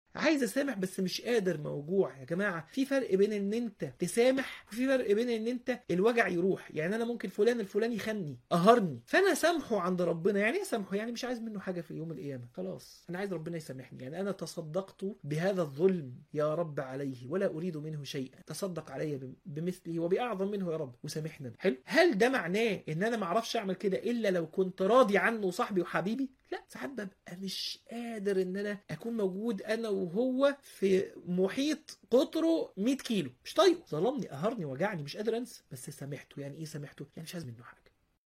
عايز اسامح بس مش قادر موجوع يا جماعه في فرق بين ان انت تسامح وفي فرق بين ان انت الوجع يروح يعني انا ممكن فلان الفلاني خني قهرني فانا سامحه عند ربنا يعني ايه سامحه يعني مش عايز منه حاجه في يوم القيامه خلاص انا عايز ربنا يسامحني يعني انا تصدقت بهذا الظلم يا رب عليه ولا اريد منه شيئا تصدق علي بم- بمثله وباعظم منه يا رب وسامحنا حلو هل ده معناه ان انا ما اعرفش اعمل كده الا لو كنت راضي عنه وصاحبي وحبيبي لا ساعات ببقى مش قادر ان انا اكون موجود انا وهو في محيط قطره 100 كيلو مش طايقه ظلمني قهرني وجعني مش قادر انسى بس سامحته يعني ايه سامحته يعني مش عايز منه حاجه